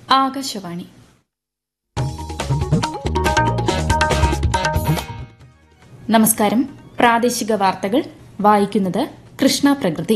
ആകാശവാണി നമസ്കാരം പ്രാദേശിക വാർത്തകൾ വായിക്കുന്നത് കൃഷ്ണ പ്രകൃതി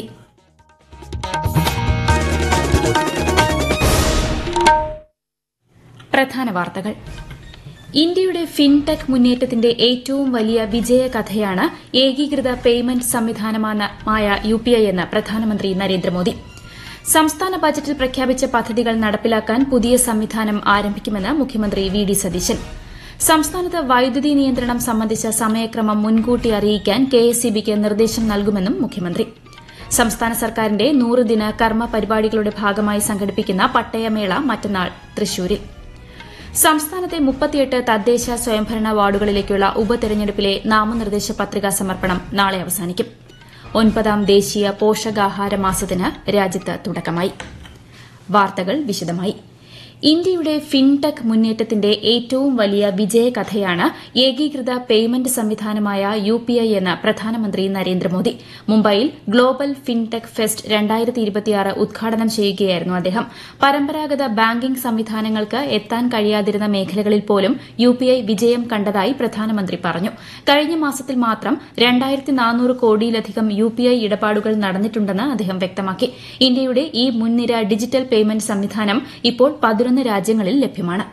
പ്രധാന വാർത്തകൾ ഇന്ത്യയുടെ ഫിൻടെക് മുന്നേറ്റത്തിന്റെ ഏറ്റവും വലിയ വിജയകഥയാണ് ഏകീകൃത പേയ്മെന്റ് സംവിധാനമായ യുപിഐ എന്ന് പ്രധാനമന്ത്രി നരേന്ദ്രമോദി സംസ്ഥാന ബജറ്റിൽ പ്രഖ്യാപിച്ച പദ്ധതികൾ നടപ്പിലാക്കാൻ പുതിയ സംവിധാനം ആരംഭിക്കുമെന്ന് മുഖ്യമന്ത്രി വി ഡി സതീശൻ സംസ്ഥാനത്ത് വൈദ്യുതി നിയന്ത്രണം സംബന്ധിച്ച സമയക്രമം മുൻകൂട്ടി അറിയിക്കാൻ കെഎസ്ഇബിക്ക് നിർദ്ദേശം നൽകുമെന്നും മുഖ്യമന്ത്രി സംസ്ഥാന സർക്കാരിന്റെ നൂറ് ദിന കർമ്മ പരിപാടികളുടെ ഭാഗമായി സംഘടിപ്പിക്കുന്ന പട്ടയമേള മറ്റന്നാൾ തൃശൂരിൽ സംസ്ഥാനത്തെ മുപ്പത്തിയെട്ട് തദ്ദേശ സ്വയംഭരണ വാർഡുകളിലേക്കുള്ള ഉപതെരഞ്ഞെടുപ്പിലെ നാമനിർദ്ദേശ പത്രികാ സമർപ്പണം നാളെ അവസാനിക്കും ഒൻപതാം ദേശീയ പോഷകാഹാര മാസത്തിന് രാജ്യത്ത് തുടക്കമായി വാർത്തകൾ വിശദമായി ഇന്ത്യയുടെ ഫിൻടെക് മുന്നേറ്റത്തിന്റെ ഏറ്റവും വലിയ വിജയകഥയാണ് ഏകീകൃത പേയ്മെന്റ് സംവിധാനമായ യുപിഐ എന്ന് പ്രധാനമന്ത്രി നരേന്ദ്രമോദി മുംബൈയിൽ ഗ്ലോബൽ ഫിൻടെക് ഫെസ്റ്റ് ഉദ്ഘാടനം ചെയ്യുകയായിരുന്നു അദ്ദേഹം പരമ്പരാഗത ബാങ്കിംഗ് സംവിധാനങ്ങൾക്ക് എത്താൻ കഴിയാതിരുന്ന മേഖലകളിൽ പോലും യുപിഐ വിജയം കണ്ടതായി പ്രധാനമന്ത്രി പറഞ്ഞു കഴിഞ്ഞ മാസത്തിൽ മാത്രം കോടിയിലധികം യുപിഐ ഇടപാടുകൾ നടന്നിട്ടുണ്ടെന്ന് അദ്ദേഹം വ്യക്തമാക്കി ഇന്ത്യയുടെ ഈ മുൻനിര ഡിജിറ്റൽ പേയ്മെന്റ് സംവിധാനം ഇപ്പോൾ പതിനൊന്ന് രാജ്യങ്ങളിൽ ലഭ്യമാണ്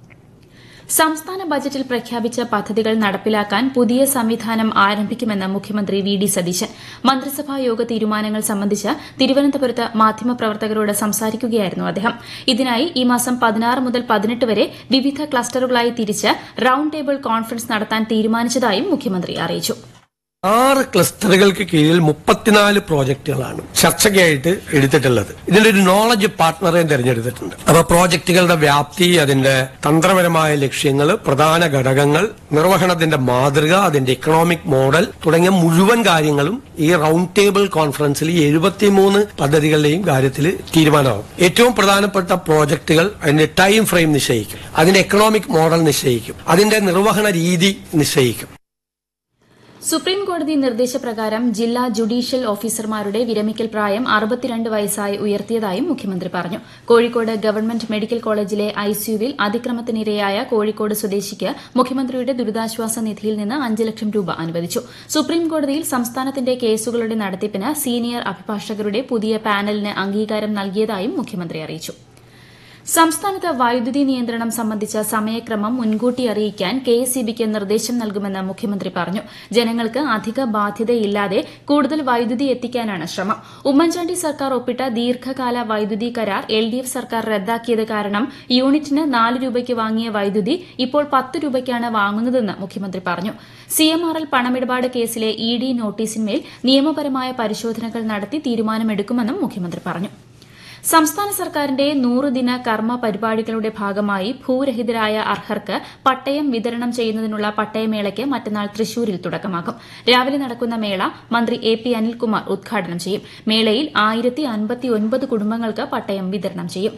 സംസ്ഥാന ബജറ്റിൽ പ്രഖ്യാപിച്ച പദ്ധതികൾ നടപ്പിലാക്കാൻ പുതിയ സംവിധാനം ആരംഭിക്കുമെന്ന് മുഖ്യമന്ത്രി വി ഡി സതീശൻ മന്ത്രിസഭാ യോഗ തീരുമാനങ്ങൾ സംബന്ധിച്ച് തിരുവനന്തപുരത്ത് മാധ്യമപ്രവർത്തകരോട് സംസാരിക്കുകയായിരുന്നു അദ്ദേഹം ഇതിനായി ഈ മാസം പതിനാറ് മുതൽ പതിനെട്ട് വരെ വിവിധ ക്ലസ്റ്ററുകളായി തിരിച്ച് റൌണ്ട് ടേബിൾ കോൺഫറൻസ് നടത്താൻ തീരുമാനിച്ചതായും മുഖ്യമന്ത്രി അറിയിച്ചു ആറ് ക്ലസ്റ്ററുകൾക്ക് കീഴിൽ മുപ്പത്തിനാല് പ്രോജക്റ്റുകളാണ് ചർച്ചയ്ക്കായിട്ട് എടുത്തിട്ടുള്ളത് ഇതിന്റെ ഒരു നോളജ് പാർട്ട്ണറെ തിരഞ്ഞെടുത്തിട്ടുണ്ട് അപ്പൊ പ്രോജക്റ്റുകളുടെ വ്യാപ്തി അതിന്റെ തന്ത്രപരമായ ലക്ഷ്യങ്ങൾ പ്രധാന ഘടകങ്ങൾ നിർവഹണത്തിന്റെ മാതൃക അതിന്റെ ഇക്കണോമിക് മോഡൽ തുടങ്ങിയ മുഴുവൻ കാര്യങ്ങളും ഈ റൌണ്ട് ടേബിൾ കോൺഫറൻസിൽ ഈ എഴുപത്തിമൂന്ന് പദ്ധതികളുടെയും കാര്യത്തിൽ തീരുമാനമാകും ഏറ്റവും പ്രധാനപ്പെട്ട പ്രോജക്റ്റുകൾ അതിന്റെ ടൈം ഫ്രെയിം നിശ്ചയിക്കും അതിന്റെ എക്കണോമിക് മോഡൽ നിശ്ചയിക്കും അതിന്റെ നിർവഹണ രീതി നിശ്ചയിക്കും സുപ്രീംകോടതി നിർദ്ദേശപ്രകാരം ജില്ലാ ജുഡീഷ്യൽ ഓഫീസർമാരുടെ വിരമിക്കൽ പ്രായം അറുപത്തിരണ്ട് വയസ്സായി ഉയർത്തിയതായും മുഖ്യമന്ത്രി പറഞ്ഞു കോഴിക്കോട് ഗവൺമെന്റ് മെഡിക്കൽ കോളേജിലെ ഐസിയുവിൽ അതിക്രമത്തിനിരയായ കോഴിക്കോട് സ്വദേശിക്ക് മുഖ്യമന്ത്രിയുടെ ദുരിതാശ്വാസ നിധിയിൽ നിന്ന് അഞ്ച് ലക്ഷം രൂപ അനുവദിച്ചു സുപ്രീംകോടതിയിൽ സംസ്ഥാനത്തിന്റെ കേസുകളുടെ നടത്തിപ്പിന് സീനിയർ അഭിഭാഷകരുടെ പുതിയ പാനലിന് അംഗീകാരം നൽകിയതായും മുഖ്യമന്ത്രി അറിയിച്ചു സംസ്ഥാനത്ത് വൈദ്യുതി നിയന്ത്രണം സംബന്ധിച്ച സമയക്രമം മുൻകൂട്ടി അറിയിക്കാൻ കെഎസ്ഇബിക്ക് നിർദ്ദേശം നൽകുമെന്ന് മുഖ്യമന്ത്രി പറഞ്ഞു ജനങ്ങൾക്ക് അധിക ബാധ്യതയില്ലാതെ കൂടുതൽ വൈദ്യുതി എത്തിക്കാനാണ് ശ്രമം ഉമ്മൻചാണ്ടി സർക്കാർ ഒപ്പിട്ട ദീർഘകാല വൈദ്യുതി കരാർ എൽഡിഎഫ് സർക്കാർ റദ്ദാക്കിയത് കാരണം യൂണിറ്റിന് നാല് രൂപയ്ക്ക് വാങ്ങിയ വൈദ്യുതി ഇപ്പോൾ പത്ത് രൂപയ്ക്കാണ് വാങ്ങുന്നതെന്ന് മുഖ്യമന്ത്രി പറഞ്ഞു സിഎംആർഎൽ പണമിടപാട് കേസിലെ ഇ ഡി നോട്ടീസിന്മേൽ നിയമപരമായ പരിശോധനകൾ നടത്തി തീരുമാനമെടുക്കുമെന്നും മുഖ്യമന്ത്രി പറഞ്ഞു സംസ്ഥാന സർക്കാരിന്റെ നൂറുദിന കർമ്മ പരിപാടികളുടെ ഭാഗമായി ഭൂരഹിതരായ അർഹർക്ക് പട്ടയം വിതരണം ചെയ്യുന്നതിനുള്ള പട്ടയമേളയ്ക്ക് മറ്റന്നാൾ തൃശൂരിൽ തുടക്കമാകും രാവിലെ നടക്കുന്ന മേള മന്ത്രി എ പി അനിൽകുമാർ ഉദ്ഘാടനം ചെയ്യും മേളയിൽ ആയിരത്തി കുടുംബങ്ങൾക്ക് പട്ടയം വിതരണം ചെയ്യും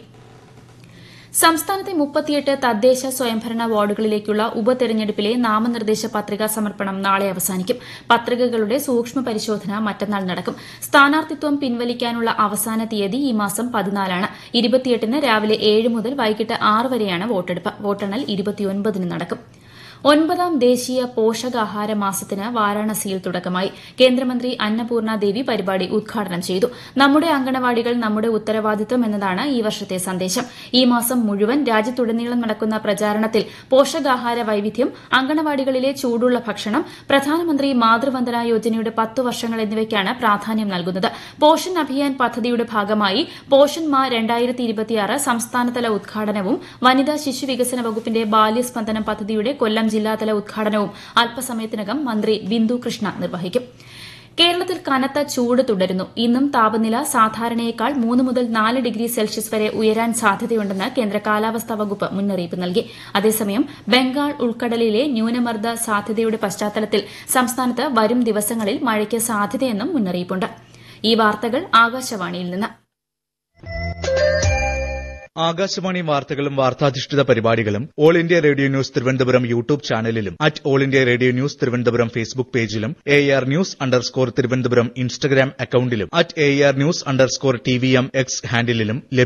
സംസ്ഥാനത്തെ മുപ്പത്തിയെട്ട് തദ്ദേശ സ്വയംഭരണ വാർഡുകളിലേക്കുള്ള ഉപതെരഞ്ഞെടുപ്പിലെ നാമനിർദ്ദേശ പത്രികാ സമർപ്പണം നാളെ അവസാനിക്കും പത്രികകളുടെ സൂക്ഷ്മ പരിശോധന മറ്റന്നാൾ നടക്കും സ്ഥാനാർത്ഥിത്വം പിൻവലിക്കാനുള്ള അവസാന തീയതി ഈ മാസം പതിനാലാണ് ഇരുപത്തിയെട്ടിന് രാവിലെ ഏഴ് മുതൽ വൈകിട്ട് ആറ് വരെയാണ് വോട്ടെടുപ്പ് വോട്ടെണ്ണൽ ഇരുപത്തിയൊൻപതിന് നടക്കും ഒൻപതാം ദേശീയ പോഷകാഹാര മാസത്തിന് വാരാണസിയിൽ തുടക്കമായി കേന്ദ്രമന്ത്രി അന്നപൂർണ ദേവി പരിപാടി ഉദ്ഘാടനം ചെയ്തു നമ്മുടെ അങ്കണവാടികൾ നമ്മുടെ ഉത്തരവാദിത്വം എന്നതാണ് ഈ വർഷത്തെ സന്ദേശം ഈ മാസം മുഴുവൻ രാജ്യത്തുടനീളം നടക്കുന്ന പ്രചാരണത്തിൽ പോഷകാഹാര വൈവിധ്യം അങ്കണവാടികളിലെ ചൂടുള്ള ഭക്ഷണം പ്രധാനമന്ത്രി മാതൃവന്ദന യോജനയുടെ പത്ത് വർഷങ്ങൾ എന്നിവയ്ക്കാണ് പ്രാധാന്യം നൽകുന്നത് പോഷൻ അഭിയാൻ പദ്ധതിയുടെ ഭാഗമായി പോഷൻ മാ സംസ്ഥാനതല ഉദ്ഘാടനവും വനിതാ ശിശു വികസന വകുപ്പിന്റെ ബാല്യസ്പന്ദനം പദ്ധതിയുടെ കൊല്ലം ജില്ലാതല ഉദ്ഘാടനവും അല്പസമയത്തിനകം മന്ത്രി ബിന്ദു കൃഷ്ണ നിർവഹിക്കും കേരളത്തിൽ കനത്ത ചൂട് തുടരുന്നു ഇന്നും താപനില സാധാരണയേക്കാൾ മൂന്ന് മുതൽ നാല് ഡിഗ്രി സെൽഷ്യസ് വരെ ഉയരാൻ സാധ്യതയുണ്ടെന്ന് കേന്ദ്ര കാലാവസ്ഥാ വകുപ്പ് മുന്നറിയിപ്പ് നൽകി അതേസമയം ബംഗാൾ ഉൾക്കടലിലെ ന്യൂനമർദ്ദ സാധ്യതയുടെ പശ്ചാത്തലത്തിൽ സംസ്ഥാനത്ത് വരും ദിവസങ്ങളിൽ മഴയ്ക്ക് സാധ്യതയെന്നും മുന്നറിയിപ്പുണ്ട് ഈ വാർത്തകൾ ആകാശവാണിയിൽ നിന്ന് ആകാശവാണി വാർത്തകളും വാർത്താധിഷ്ഠിത പരിപാടികളും all India radio news Thiruvananthapuram YouTube ചാനലിലും at all India radio news Thiruvananthapuram Facebook പേജിലും A R news underscore Thiruvananthapuram Instagram അക്കൌണ്ടിലും at A R news underscore T V M X ഹാൻഡിലും ലഭ്യമാണ്